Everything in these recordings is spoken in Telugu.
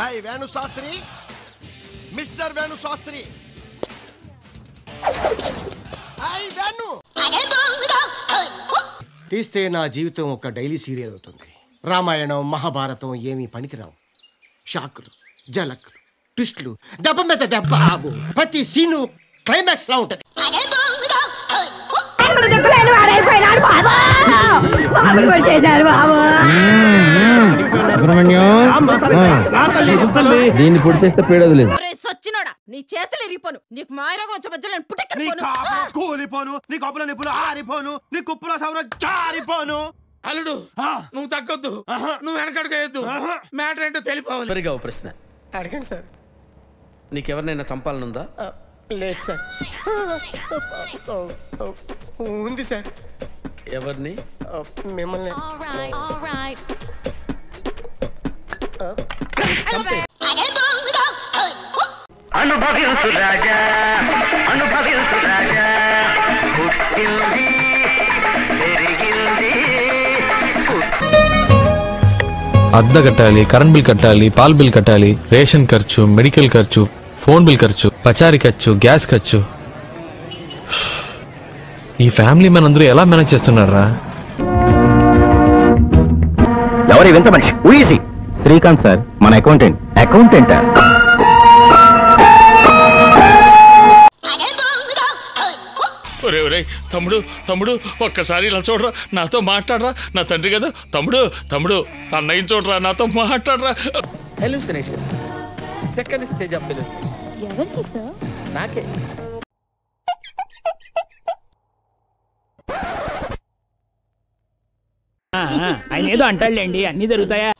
hi Venu Shastri mister Venu Shastri hi Venu తీస్తే నా జీవితం ఒక డైలీ సీరియల్ అవుతుంది రామాయణం మహాభారతం ఏమీ పనికిరావు షాకులు జలకులు ట్విస్టులు దెబ్బ మీద దెబ్బ ఆగు ప్రతి సీను క్లైమాక్స్ లా ఉంటది దిక్కులేని వాడైపోయినాడు బాబా బాబులు కొట్టేశారు బాబు దీన్ని పొడి చేస్తే పీడదు లేదు ఒరే సచ్చినోడా నీ చేతులు ఇరిగిపోను నీకు మాయరోగం వచ్చే మధ్యలో నేను నీ పుట్టెక్కను కాపులో కూలిపోను నీ కప్పుల నిప్పులు ఆరిపోను నీ కుప్పుల సౌర జారిపోను అల్లుడు నువ్వు తగ్గొద్దు నువ్వు వెనకడుగు మ్యాటర్ ఏంటో తెలిపోవాలి చివరిగా ఓ ప్రశ్న అడగండి సార్ నీకెవరినైనా చంపాలనుందా లేదు సార్ ఉంది సార్ ఎవరిని మిమ్మల్ని అనుభవించు రాజా అనుభవించు రాజా పుట్టింది పెరిగింది అద్దె కట్టాలి కరెంట్ బిల్ కట్టాలి పాల్ బిల్ కట్టాలి రేషన్ ఖర్చు మెడికల్ ఖర్చు ఫోన్ బిల్ ఖర్చు పచారీ ఖర్చు గ్యాస్ ఖర్చు ఈ ఫ్యామిలీ మన అందరూ ఎలా మేనేజ్ చేస్తున్నారా ఎవరి వింత మనిషి ఊసి శ్రీకాంత్ సార్ మన అకౌంటెంట్ అకౌంటెంట్ ఒరే ఒరే తమ్ముడు తమ్ముడు ఒక్కసారి ఇలా చూడరా నాతో మాట్లాడరా నా తండ్రి కదా తమ్ముడు తమ్ముడు అన్నయ్య చూడరా నాతో మాట్లాడరా hallucination second stage of hallucination ఎవరికి సార్ నాకే ఆయన ఏదో అంటాడులేండి అన్ని జరుగుతాయా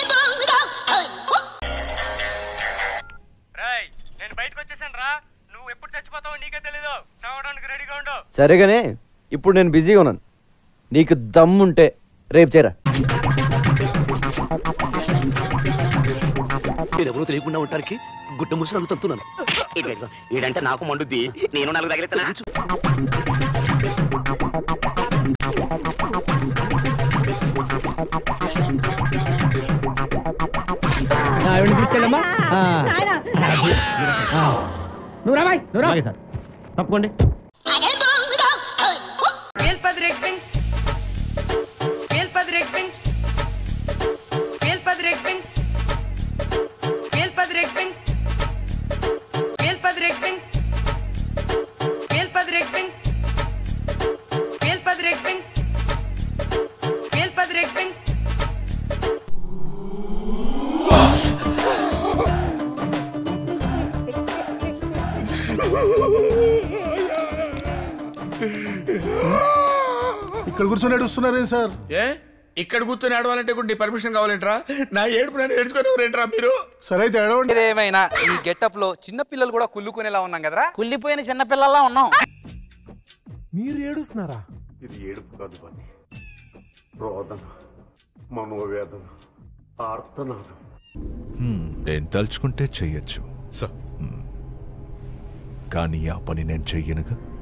నేను బయటకు వచ్చేసాను రా నువ్వు ఎప్పుడు చచ్చిపోతావో నీకే తెలీదు చావడానికి రెడీగా ఉండు సరేగానే ఇప్పుడు నేను బిజీగా ఉన్నాను నీకు దమ్ముంటే రేపు చేరా ఎవరు తెలియకుండా ఉండటానికి గుడ్డ ముసులు తంతున్నాను ఈడంటే నాకు మండుద్ది నేను నాలుగు తగిలిస్తున్నా తీసుకెళ్ళమ్మా నువ్వు రాబాయ్ నువ్వు రా తప్పకోండి ఇక్కడ కూర్చొని నడుస్తున్నారేం సార్ ఏ ఇక్కడ కూర్చొని ఆడవాలంటే కూడా నీ పర్మిషన్ కావాలంటరా నా ఏడుపు నేను ఏడ్చుకొని ఎవరేంట్రా మీరు సరే అయితే ఎడవండి ఏమైనా ఈ గెటప్ లో చిన్న పిల్లలు కూడా కుళ్ళుకునేలా ఉన్నాం కదరా కుళ్ళిపోయిన చిన్న పిల్లల్లా ఉన్నాం ఇది ఏడుపు కాదు పని రోదన మనోవేదన ఆర్తనాదం నేను తలుచుకుంటే చెయ్యొచ్చు కానీ ఆ పని నేను చెయ్యనుగా